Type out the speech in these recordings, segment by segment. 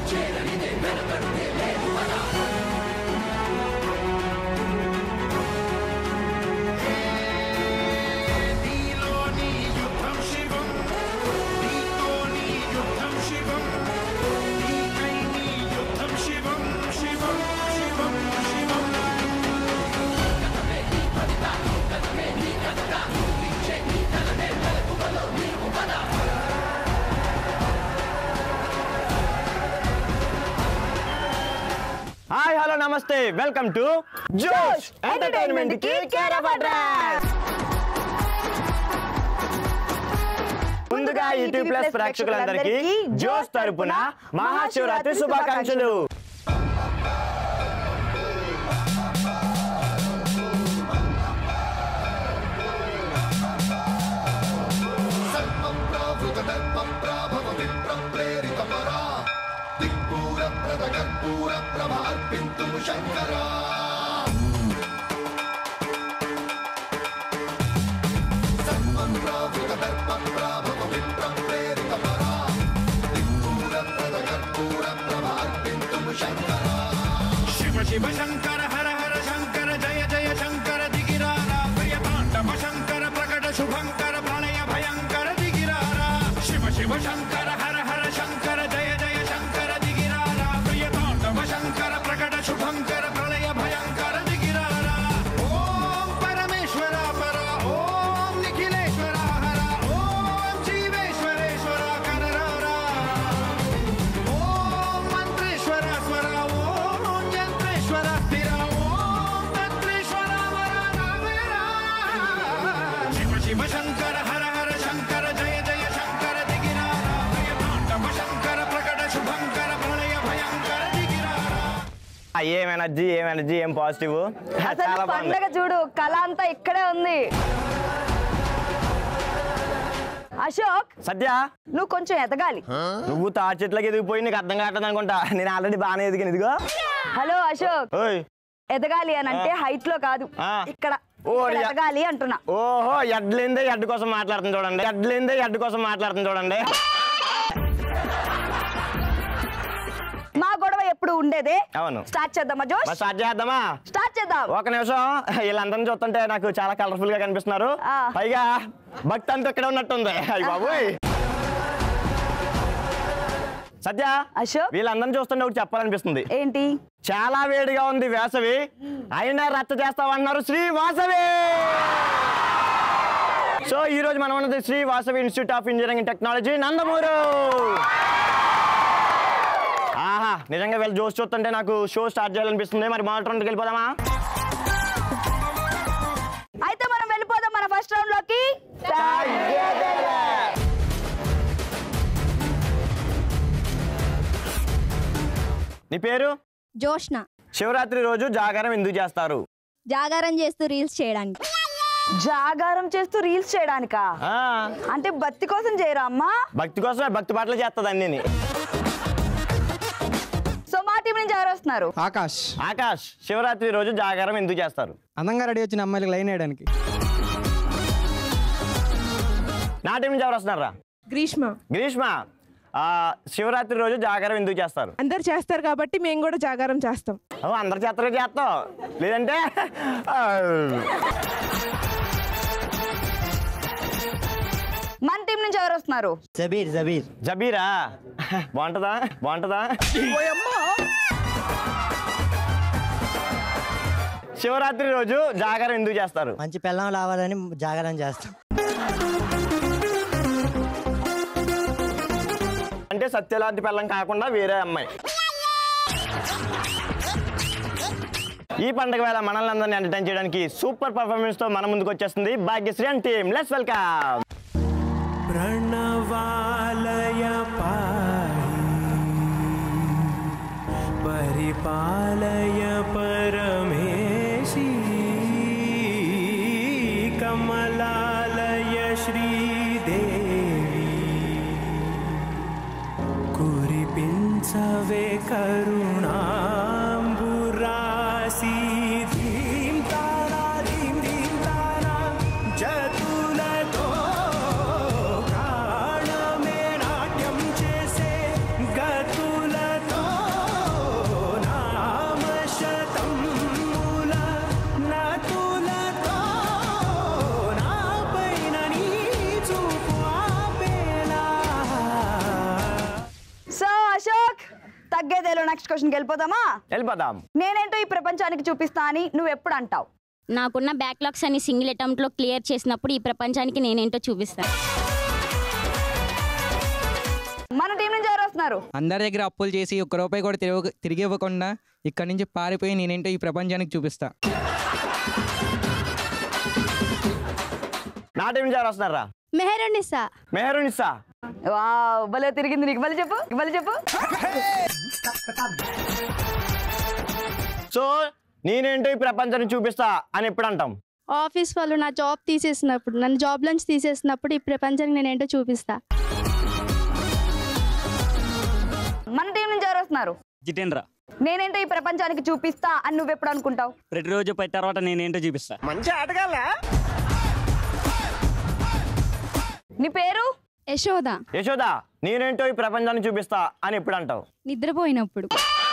నీలోని యుద్ధం శివం నీతోని యుద్ధం శివం నీకై నీ యుద్ధం శివం శివం శివం శివం హాయ్ హలో నమస్తే వెల్కమ్ టు జోష్ ఎంటర్టైన్మెంట్ కి కేర్ ఆఫ్ అడ్రస్ ముందుగా యూట్యూబ్ ప్లస్ ప్రేక్షకులందరికీ జోష్ తరపున మహాశివరాత్రి శుభాకాంక్షలు శివ శివ శంకర హర హర శంకర జయ జయ శంకర దిగిరారా ప్రియ తాండవ శంకర ప్రకట శుభంకర ప్రణయ భయంకర దిగిరారా శివ శివ శంకర హర హర శంకర జయ జయ శంకర దిగిరారా ప్రియ తాండవ శంకర ప్రకట శుభంకర ప్రళయ భయంకర దిగిరారా ఓం పరమేశ్వర పర ఓం నిఖిలేశ్వర హర ఓం జీవేశ్వరేశ్వర కరరారా ఓం మంత్రేశ్వర స్వర ఓం యంత్రేశ్వర స్థిర ఓం తంత్రేశ్వర వర నావేరా. శివ శివ శంకర హర హర శంకర జయ జయ శంకర దిగిరారా ప్రియ తాండవ శంకర ప్రకట శుభంకర ప్రళయ భయంకర దిగిరారా ఆ, ఏం ఎనర్జీ ఏం ఎనర్జీ ఏం పాజిటివ్ అసలు చాలా బాగుంది పండగ చూడు కళ అంతా ఇక్కడే ఉంది అశోక్ సత్య నువ్వు కొంచెం ఎదగాలి నువ్వు తా చెట్లకి ఎదిగిపోయి నీకు అర్థం కావట్లేదు అనుకుంటా నేను ఆల్రెడీ బాగానే ఎదిగాను ఇదిగో హలో అశోక్ ఓయ్ ఎదగాలి అని అంటే హైట్ లో కాదు ఆ. ఇక్కడ ఓ, ఇక్కడ యా. ఎదగాలి అంటున్నా ఓహో ఎడ్లేందే ఎడ్డు కోసం మాట్లాడుతుంది చూడండి ఎడ్లేందే ఎడ్డు కోసం మాట్లాడుతుంది చూడండి మా గొడవ ఎప్పుడు ఉండేదే అవును. స్టార్ట్ చేద్దామా జోష్ మరి స్టార్ట్ చేద్దామా స్టార్ట్ చేద్దాం ఒక నిమిషం వీళ్ళందరిని చూస్తుంటే నాకు చాలా కలర్ఫుల్ గా కనిపిస్తున్నారు ఆ. పైగా భక్తి అంతా ఇక్కడ ఉన్నట్టుంది అయ్యి బాబోయ్ సత్య అశోక్ వీళ్ళందరిని చూస్తుంటే ఒకటి చెప్పాలనిపిస్తుంది ఏంటి చాలా వేడిగా ఉంది వేసవి అయినా రచ్చ చేస్తామన్నారు శ్రీ వాసవి సో ఈ రోజు మనం ఉన్నది Shri Vasavi institute of engineering and technology Nandamuru ఆహా నిజంగా వీళ్ళు జోస్ చూస్తుంటే నాకు షో స్టార్ట్ చేయాలనిపిస్తుంది మరి మొదటి రౌండ్కి వెళ్ళిపోదామా అయితే మనం వెళ్ళిపోదాం మన ఫస్ట్ రౌండ్ లోకి నీ పేరు జోష్న శివరాత్రి రోజు జాగారం ఎందుకు చేస్తారు జాగారం చేస్తూ రీల్స్ చేయడానికి జాగారం చేస్తూ రీల్స్ చేయడానికా ఆ, అంటే బత్తి కోసం చేయరా అమ్మా భక్తి కోసమే భక్తి పాటలు చేస్తుంది అన్ని సో మా టీం నుంచి ఎవరు వస్తున్నారు ఆకాష్ ఆకాష్ శివరాత్రి రోజు జాగారం ఎందుకు చేస్తారు అందంగా రెడీ వచ్చిన అమ్మాయిలకు లైన్ వేయడానికి నా టీం నుంచి ఎవరు వస్తున్నారా గ్రీష్మ గ్రీష్మ ఆ, శివరాత్రి రోజు జాగారం ఎందుకు చేస్తారు అందరు చేస్తారు కాబట్టి మేము కూడా జాగారం చేస్తాం ఓ, అందరు చేస్తారు చేస్తాం లేదంటే ఆ, మన టీం నుంచి ఎవరు వస్తున్నారు జబీర్ జబీర్ జబీరా బాగుంటుందా బాగుంటుందా శివరాత్రి రోజు జాగారం ఎందుకు చేస్తారు మంచి పిల్లం రావాలని జాగరణ చేస్తాం అంటే సత్యలాంటి పిల్లం కాకుండా వేరే అమ్మాయి ఈ పండుగ వేళ మనల్ని అందరినీ ఎంటర్టైన్ చేయడానికి సూపర్ పర్ఫార్మెన్స్ తో మన ముందుకు వచ్చేస్తుంది Bhagyashree and team let's welcome ప్రణవాలయ పాహి పరిపాలయ పరమేశి కమలాలయ శ్రీదేవి కురిపించవే కరుణాంబురాసి ధీం తారా ధీం ధీం తారా జతులతో ప్రాణమే నాట్యం చేసే గతులతో క్వశ్చన్కి వెళ్ళిపోదామా వెళ్ళిపోదాం నేనేంటో ఈ ప్రపంచానికి చూపిస్తా అని నువ్వు ఎప్పుడు అంటావు నాకున్న బ్యాక్లాగ్స్ అని సింగిల్ అటెంప్ట్లో క్లియర్ చేసినప్పుడు ఈ ప్రపంచానికి నేనేంటో చూపిస్తాను మన టీం నుంచి ఎవరు వస్తున్నారు అందరి దగ్గర అప్పులు చేసి ఒక్క రూపాయి కూడా తిరిగి తిరిగి ఇవ్వకుండా ఇక్కడి నుంచి పారిపోయి నేనేంటో ఈ ప్రపంచానికి చూపిస్తా నా టీం నుంచి ఎవరు వస్తున్నారా మెహరునిసా మెహరునిసా వావ్ భలే తిరిగింది నీకు భలే చెప్పు భలే చెప్పు సో నేనేంటో ఈ ప్రపంచాన్ని చూపిస్తా అని ఎప్పుడు అంటాం ఆఫీస్ వాళ్ళు నా జాబ్ తీసేసినప్పుడు నన్ను జాబ్ నుంచి తీసేసినప్పుడు ఈ ప్రపంచానికి నేనేంటో చూపిస్తా మన టీం నుంచి ఎవరు వస్తున్నారు జితేంద్ర నేనేంటో ఈ ప్రపంచానికి చూపిస్తా అని నువ్వు ఎప్పుడు అనుకుంటావు ప్రతిరోజు పై తర్వాత నేనేంటో చూపిస్తా మంచి ఆటగాళ్ళ నీ పేరు యశోద యశోద నేనేంటో ఈ ప్రపంచాన్ని చూపిస్తా అని ఎప్పుడు అంటావు నిద్రపోయినప్పుడు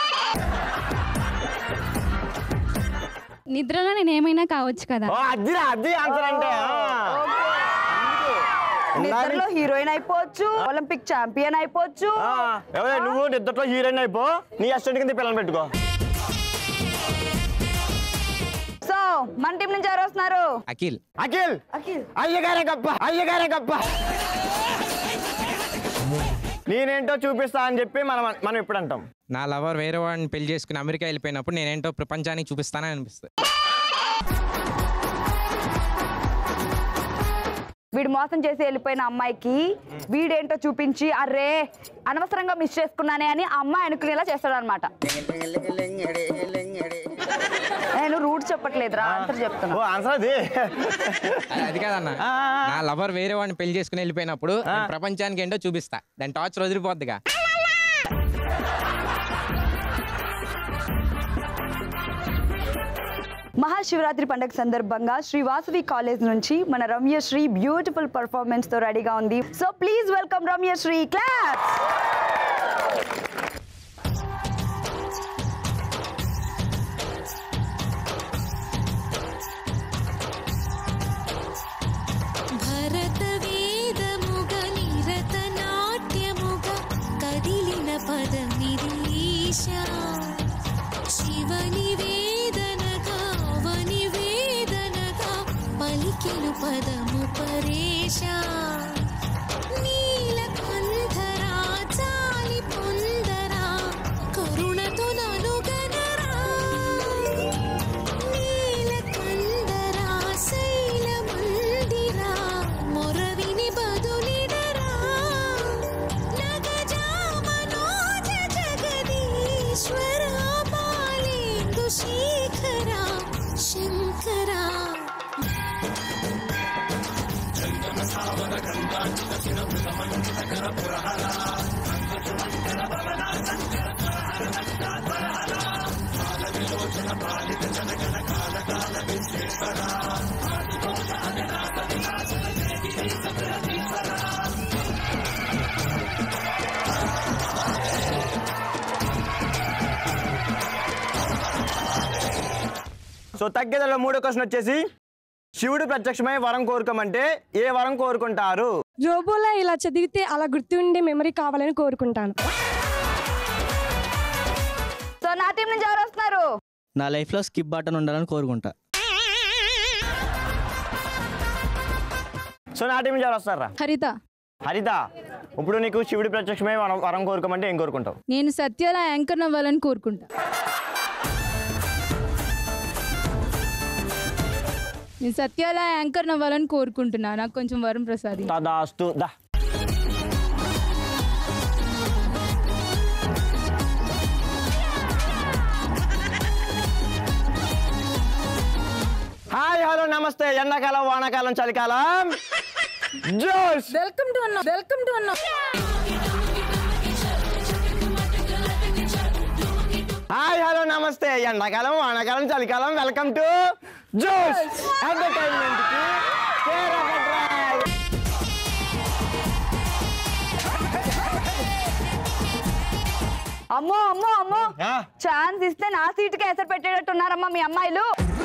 నిద్రలో నేను ఏమైనా కావచ్చు కదా ఓ అదిరా అది ఆన్సర్ అంటే ఆ. నిద్రలో హీరోయిన్ అయిపోవచ్చు ఒలింపిక్ ఛాంపియన్ అయిపోవచ్చు ఆ, ఎవరే నువ్వు నిద్రలో హీరోయిన్ అయిపో నీ అసిస్టెంట్ కింద పిల్లలు పెట్టుకో సో మన టీం నుంచి ఎవరు వస్తున్నారు అఖిల్ అఖిల్ అఖిల్ అయ్యగారే గప్ప అయ్యగారే గప్ప నేనేంటో చూపిస్తా అని చెప్పి మనం మనం ఎప్పుడు అంటాం నా లవర్ వేరే వాడిని పెళ్లి చేసుకుని అమెరికా వెళ్ళిపోయినప్పుడు నేనేంటో ప్రపంచానికి చూపిస్తానని అనిపిస్తుంది వీడు మోసం చేసి వెళ్ళిపోయిన అమ్మాయికి వీడేంటో చూపించి అరే అనవసరంగా మిస్ చేసుకున్నానే అని ఆ అమ్మాయి అనుకునేలా చేస్తాడు అనమాట నేను రూట్ చెప్పట్లేదురా ఆన్సర్ చెప్తున్నా ఓ ఆన్సర్ అది అది- అది కాదన్న ఆ, ఆ, ఆ. నా లవర్ వేరే వాడిని పెళ్లి చేసుకుని వెళ్ళిపోయినప్పుడు నేను ప్రపంచానికి ఏంటో చూపిస్తా దాని టార్చర్ వదిలిపోద్దిగా మహాశివరాత్రి పండుగ సందర్భంగా శ్రీ వాసవి కాలేజ్ నుంచి మన రమ్యశ్రీ బ్యూటిఫుల్ పర్ఫార్మెన్స్ తో రెడీగా ఉంది so please welcome Ramyasree class భరత వేదముగ నిరత నాట్యముగ కదిలిన పదమిరీశ శివ నివేదనగా అవని వేదనగా పలికెను పదము పరేశ నీలకంఠరా చాలి పొందరా కరుణతో నలుగనరా నీలకందరా శైలమందిరా మొరవిని బదులిడరా నగజామనోజ జగదీశ్వరా బాలేందు శేఖరా శంకరా సో తగ్గేదలో మూడో క్వశ్చన్ వచ్చేసి శివుడు ప్రత్యక్షమై వరం కోరుకోమంటే ఏ వరం కోరుకుంటారు రోబోలా ఇలా చదివితే అలా గుర్తుండే మెమరీ కావాలని కోరుకుంటాను సో నా టీం నుంచి ఎవరు వస్తున్నారు నా లైఫ్లో స్కిప్ బటన్ ఉండాలని కోరుకుంటా సో నా టీం నుంచి ఎవరు వస్తారా హరిత హరిత ఇప్పుడు నీకు శివుడి ప్రత్యక్షమై వరం వరం కోరుకోమంటే ఏం కోరుకుంటావు నేను సత్యాల యాంకర్ అవ్వాలని కోరుకుంటా నేను సత్యాల యాంకర్ అవ్వాలని కోరుకుంటున్నా నాకు కొంచెం వరం ప్రసాది తదాస్తు దా హాయ్ హలో నమస్తే ఎండాకాలం వానాకాలం చలికాలం జోస్ వెల్కమ్ టు అన్న వెల్కమ్ టు అన్న హాయ్ హలో నమస్తే ఎండాకాలం వానాకాలం చలికాలం వెల్కమ్ టు జోస్ ఎంటర్టైన్మెంట్ కి కేర్ ఆఫ్ డ్రైవ్ అమ్మో అమ్మో అమ్మో ఆ. ఛాన్స్ ఇస్తే నా సీటుకి ఎసరు పెట్టేటట్టున్నారమ్మా మీ అమ్మాయిలు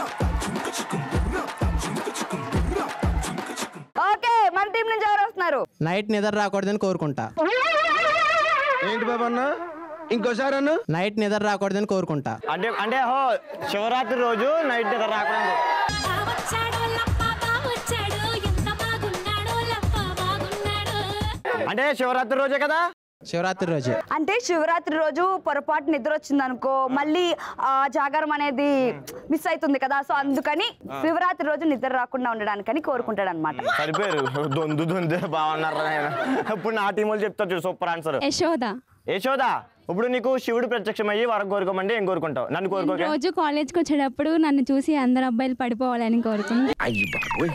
ఓకే మన టీం నుంచి ఎవరు వస్తున్నారు నైట్ నిద్ర రాకూడదని కోరుకుంటా ఏంటి బాబు అన్న ఇంకోసారి అను నైట్ నిద్ర రాకూడదని కోరుకుంటా అంటే అంటే హో శివరాత్రి రోజు నైట్ నిద్ర రాకూడదు వచ్చాడో లప్ప బావొచ్చాడు ఎంత బాగున్నాడో లప్ప బాగున్నాడు అంటే శివరాత్రి రోజే కదా శివరాత్రి రోజే అంటే శివరాత్రి రోజు పొరపాటు నిద్ర వచ్చింది అనుకో మళ్ళీ ఆ జాగారం అనేది మిస్ అవుతుంది కదా సో అందుకని శివరాత్రి రోజు నిద్ర రాకుండా ఉండడానికని కోరుకుంటాడు అనమాట సరిపోయారు దొందు దొందు బాగున్నారు ఆయన ఇప్పుడు నా టీం వాళ్ళు చెప్తారు చూడు సూపర్ ఆన్సర్ యశోద యశోదా ఇప్పుడు నీకు శివుడు ప్రత్యక్షమయ్యి వరకు కోరుకోమంటే ఏం కోరుకుంటావు నన్ను కోరుకోకే రోజు కాలేజ్కి వచ్చేటప్పుడు నన్ను చూసి అందరు అబ్బాయిలు పడిపోవాలని కోరుకుంది అయ్యి బాబోయ్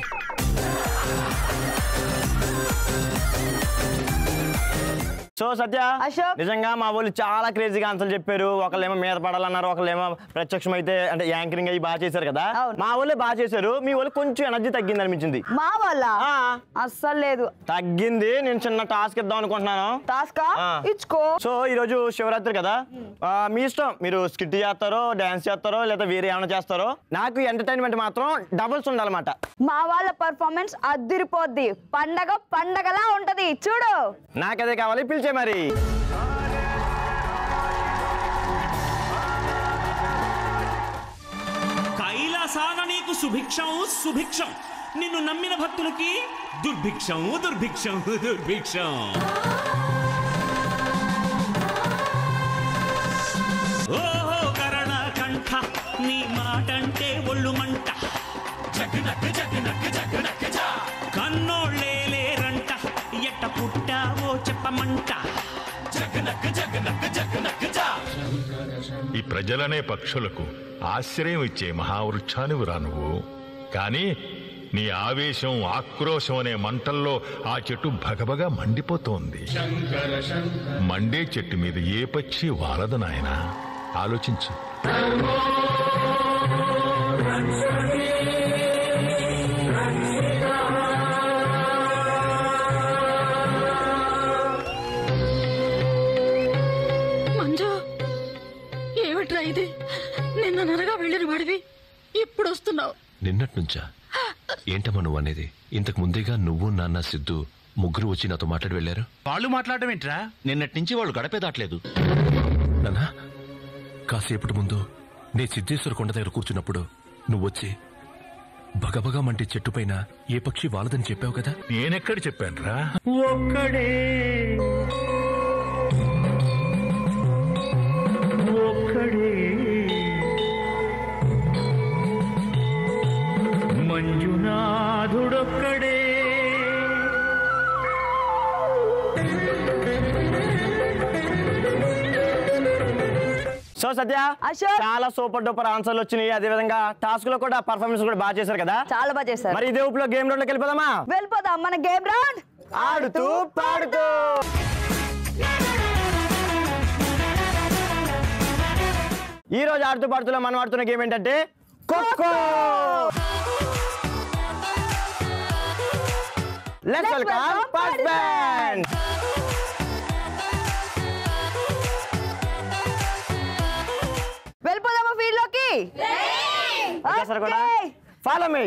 సో సత్య అశోక్. నిజంగా మా వాళ్ళు చాలా క్రేజీగా ఆన్సర్లు చెప్పారు ఒకళ్ళేమో మీద పడాలన్నారు ఒకళ్ళేమో ప్రత్యక్షం అయితే అంటే యాంకరింగ్ అయ్యి బాగా చేశారు కదా అవును. మా వాళ్ళే బాగా చేశారు మీ వాళ్ళు కొంచెం ఎనర్జీ తగ్గింది అనిపించింది మా వల్ల ఆ. అస్సలు లేదు తగ్గింది నేను చిన్న టాస్క్ ఇద్దాం అనుకుంటున్నాను టాస్కా ఆ. ఇచ్చుకో సో ఈ రోజు శివరాత్రి కదా ఆ, మీ ఇష్టం మీరు స్కిట్ చేస్తారో డాన్స్ చేస్తారో లేదా వేరే ఏమైనా చేస్తారో నాకు ఎంటర్టైన్మెంట్ మాత్రం డబుల్స్ ఉండాలన్నమాట మా వాళ్ళ పర్ఫార్మెన్స్ అదిరిపోద్ది పండగ పండగలా ఉంటది చూడు నాకదే కావాలి పిలిచే మరి కైలాసాన నీకు సుభిక్షం సుభిక్షం నిన్ను నమ్మిన భక్తులకి దుర్భిక్షం దుర్భిక్షం దుర్భిక్షం ఓహో కరణ కంఠ నీ మాటంటే ఒళ్ళు మంట జగనక్క జగనక్క జగనక్క జా. కన్నోళ్ళే లేరంట ఎట్ట పుట్టావో చెప్పమంట జగనక్క జగనక్క జగనక్క జా. ఈ ప్రజలనే పక్షులకు ఆశ్రయం ఇచ్చే మహావృక్షానివి రా నువ్వు కానీ నీ ఆవేశం ఆక్రోశం అనే మంటల్లో ఆ చెట్టు భగభగా మండిపోతోంది మండే చెట్టు మీద ఏ పక్షి వాలదు నాయనా ఆలోచించు మంజు ఏమిట్రా ఇది నిన్న నరగా వెళ్ళిన వాడివి ఇప్పుడు వస్తున్నావు నిన్నటి నుంచా ఏంటమ్మా నువ్వు అనేది ఇంతకు ముందేగా నువ్వు నాన్న సిద్ధు ముగ్గురు వచ్చి నాతో మాట్లాడి వెళ్ళారు వాళ్ళు మాట్లాడడం ఏంట్రా నిన్నటి నుంచి వాళ్ళు గడపే దాటలేదు నాన్న కాసేపటి ముందు నే సిద్ధేశ్వర కొండ దగ్గర కూర్చున్నప్పుడు నువ్వొచ్చి భగభగా మంటి చెట్టు పైన ఏ పక్షి వాలదని చెప్పావు కదా నేనెక్కడ చెప్పానురా ఒక్కడే ఒక్కడే మంజునాథుడొక్కడే సో సత్య అశోక్. చాలా సూపర్ డూపర్ ఆన్సర్లు వచ్చినాయి అదే విధంగా టాస్క్ లో కూడా పర్ఫార్మెన్స్ కూడా బాగా చేశారు కదా చాలా బాగా చేశారు మరి ఇదే ఊపులో గేమ్ రౌండ్ లోకి వెళ్ళిపోదామా వెళ్ళిపోదాం మన గేమ్ రౌండ్ ఆడుతూ పాడుతూ ఈ రోజు ఆడుతూ పాడుతూలో మనం ఆడుతున్న గేమ్ ఏంటంటే ఖోఖో లెట్స్ వెల్కమ్ పార్టిసిపెంట్ వెళ్ళిపోదామా ఫీల్డ్ లోకి వచ్చేసారు కూడా Okay. ఫాలో మీ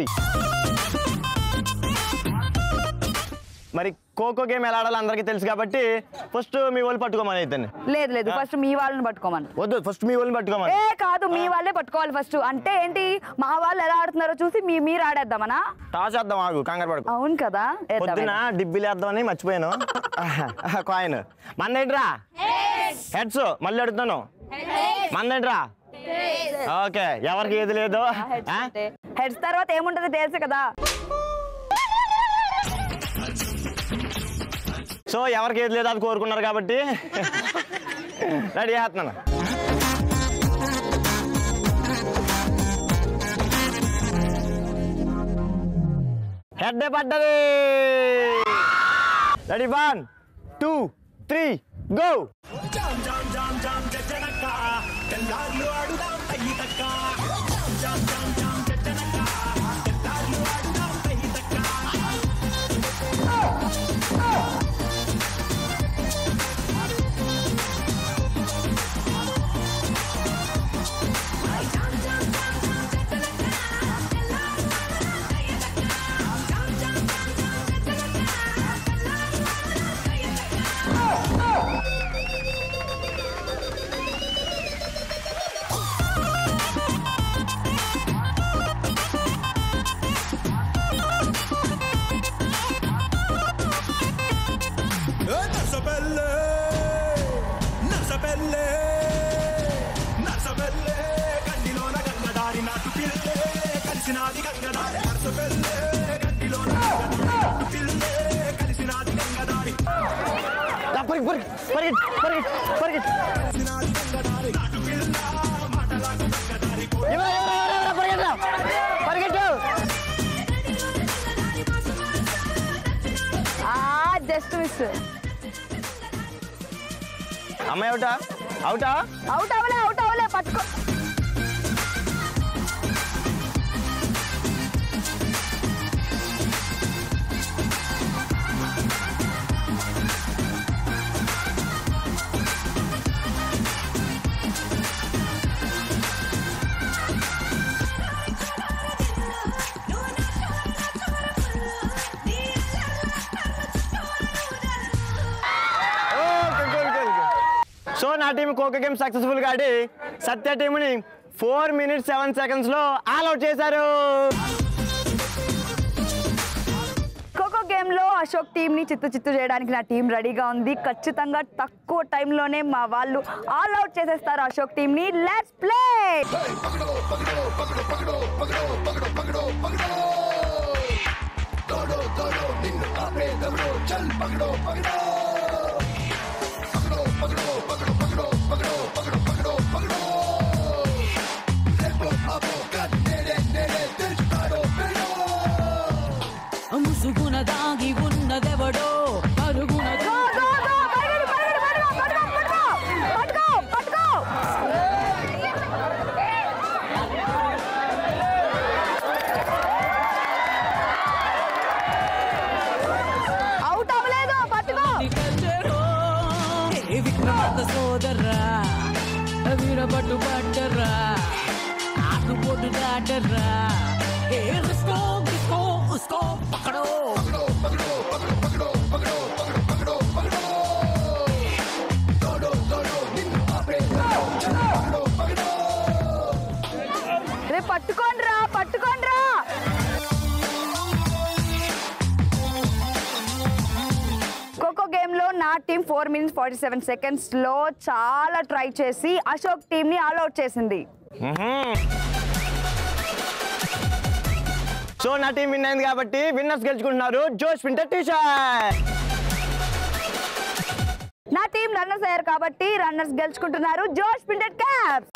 మరి ఖోఖో గేమ్ ఎలా ఆడాలో అందరికీ తెలుసు కాబట్టి ఫస్ట్ మీ వాళ్ళు పట్టుకోమని అయితే లేదు లేదు ఫస్ట్ మీ వాళ్ళని పట్టుకోమని వద్దు ఫస్ట్ మీ వాళ్ళని పట్టుకోమని ఏ కాదు మీ వాళ్ళే పట్టుకోవాలి ఫస్ట్ అంటే ఏంటి మా వాళ్ళు ఎలా ఆడుతున్నారో చూసి మీ మీరు ఆడేద్దామనా టాస్ చేద్దాం ఆగు కంగారు పడుకో అవును కదా వేద్దాం, పొద్దున వేద్దాం. డిబ్బిలు వేద్దామని మర్చిపోయాను కాయిన్ మందేంట్రా హెడ్స్ మళ్ళీ అడుగుతాను మందేంట్రా ఓకే ఎవరికి ఏది లేదు హెడ్స్ ఆ? అంటే. హెడ్స్ తర్వాత ఏముంటది తెలుసు కదా సో ఎవరికి ఏది లేదు అది కోరుకున్నారు కాబట్టి రెడీ చేస్తున్నాను హెడ్ పడ్డది ready one two three go జామ్ జామ్ జామ్ జామ్ జజనక తెల్లార్లు ఆడుదాం తయ్యితక్క జామ్ జామ్ జామ్ జామ్ జజనక తెల్లార్లు ఆడుదాం తయ్యితక్క గంగదారి నాటు పిల్లే కలిసినాది గంగదారి నర్సు పిల్లే గడ్డిలో నాటు పిల్లే కలిసినాది గంగదారి పరిగెట్ పరిగెట్ పరిగెట్ పరిగెట్ కలిసినాది గంగదారి నాటు పిల్ల మాటలాకు గంగదారి ఎవరు ఎవరు ఎవరు ఎవరు పరిగెట్రా పరిగెట్టు ఆ జస్ట్ మిస్ అమ్మాయి అవుటా అవుటా అవుట్ అవ్వలే అవుట్ అవ్వలే పట్టుకో సో నా టీం కోకో గేమ్ సక్సెస్ఫుల్ గా ఆడి సత్య టీంని ఫోర్ మినిట్స్ సెవెన్ సెకండ్స్ లో ఆల్ అవుట్ చేశారు ఖోఖో గేమ్ లో అశోక్ టీమ్ ని చిత్తు చిత్తు చేయడానికి నా టీం రెడీగా ఉంది ఖచ్చితంగా తక్కువ టైంలోనే మా వాళ్ళు ఆల్ అవుట్ చేసేస్తారు అశోక్ టీం ని లెట్స్ ప్లే ముసుగున దాగి ఉన్నదెవడో పరుగున పట్టుకో పట్టుకో అవుట్ అవ్వలేదు పట్టుకో ఏ విక్రమార్క సోదర్రా వీరబట్టు పట్టర్రా ఆటుపోటు దాటర్రా ఏ రిస్కో గిస్కో ఉస్కో పక్కడో రే పట్టుకోండ్రా పట్టుకోండ్రా ఖోఖో గేమ్ లో నా team four minutes forty seven seconds లో చాలా ట్రై చేసి అశోక్ టీం ని ఆల్ అవుట్ చేసింది సో నా టీం విన్ అయింది కాబట్టి విన్నర్స్ గెలుచుకుంటున్నారు జోష్ వింటర్ టీ షర్ట్ నా టీం రన్నర్స్ అయ్యారు కాబట్టి రన్నర్స్ గెలుచుకుంటున్నారు జోష్ పిండెడ్ క్యాప్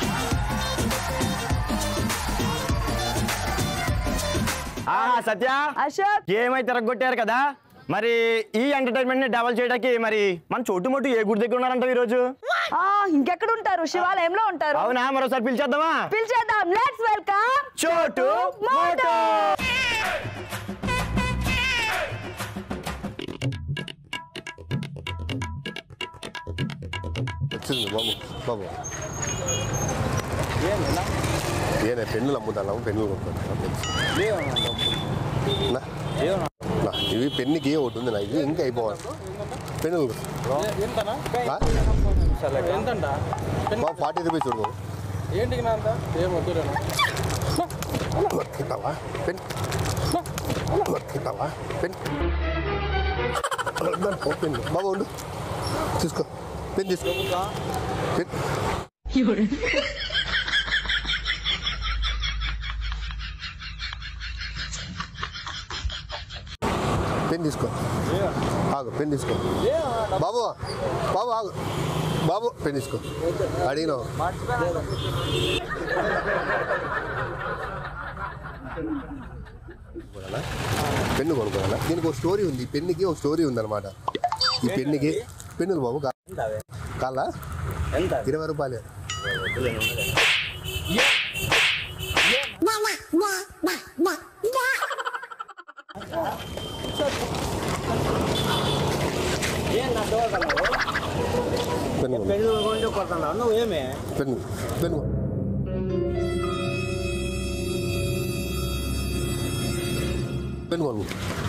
ఆ సత్య అశోక్ ఏమైతే తిరగొట్టారు కదా మరి ఈ ఎంటర్టైన్మెంట్ ని డబల్ చేయడానికి మరి మన చోటు మోటు ఏ గుడి దగ్గర ఉన్నారంట ఈ రోజు ఆ, ఇంకెక్కడ ఉంటారు శివాలయంలో ఉంటారు అవునా మరోసారి పిలిచేద్దామా పిలిచేద్దాం లెట్స్ వెల్కమ్ చోటు మోటు వచ్చింది బాబు బాబు ಏನೇ ಪೆನ್ನು ಅಮ್ಮುದಲ್ಲ పెన్నులు కొనుక్కుంటా ఇవి పెన్నుకి ఒకటి ఉంది నా ఇది ఇంకా అయిపోవాలి పెన్నులు ఫార్టీ రూపీస్ చూడు బాబు ఏంటికి నా అంత ఏం వద్దులేనా తింటావా పెన్ తింటావా పెన్ పెన్ బాబు ఉండు తీసుకో పెన్ తీసుకో పెన్ పెన్ తీసుకో ఆగు పెన్ తీసుకో బాబు బాబు ఆగు బాబు పెన్ తీసుకో అడిగినావు కొనాలా? పెన్ను కొనుక్కోవాలా దీనికి ఒక స్టోరీ ఉంది ఈ పెన్నుకి ఒక స్టోరీ ఉంది అనమాట ఈ పెన్నుకి పెన్నులు బాబు కా- కాలా ఇరవై రూపాయలు పెన్ను కొను. నువ్వేమే పెన్ను పెన్ను పెన్ను కొను.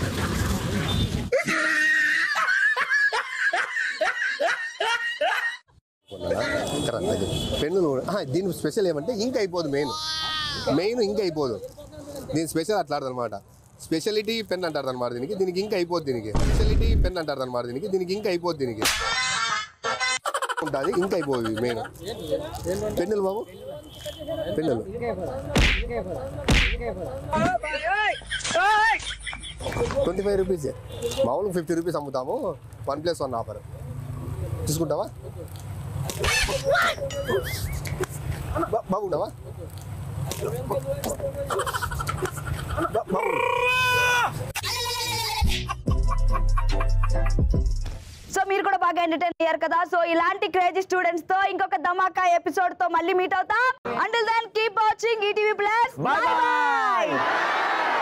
కొనాలా? కరెక్ట్ అది. పెన్నులు కూడా- ఆహా, దీని స్పెషల్ ఏమంటే ఇంక్ అయిపోదు మెయిన్ మెయిన్ ఇంక్ అయిపోదు దీని స్పెషల్ అట్లా అనమాట స్పెషాలిటీ పెన్ అంటారు అనమాట దీనికి దీనికి ఇంక్ అయిపోద్ది దీనికి స్పెషాలిటీ పెన్ అంటారు అనమాట దీనికి దీనికి ఇంక్ అయిపోద్ది దీనికి ఉంటుంది ఇంకా అయిపోదు మెయిన్ పెన్నులు బాబు పెన్నులు ట్వంటీ ఫైవ్ రూపీస్ మామూలుగా ఫిఫ్టీ రూపీస్ అమ్ముతాము వన్ ప్లస్ వన్ ఆఫర్ తీసుకుంటావా బా- బాగుంటావా బా- బాగుండు సో మీరు కూడా బాగా ఎంటర్టైన్ అయ్యారు కదా సో ఇలాంటి క్రేజీ స్టూడెంట్స్ తో ఇంకొక ధమాకా ఎపిసోడ్ తో మళ్ళీ మీట్ అవుతాం until then keep watching ETV plus Bye bye bye. By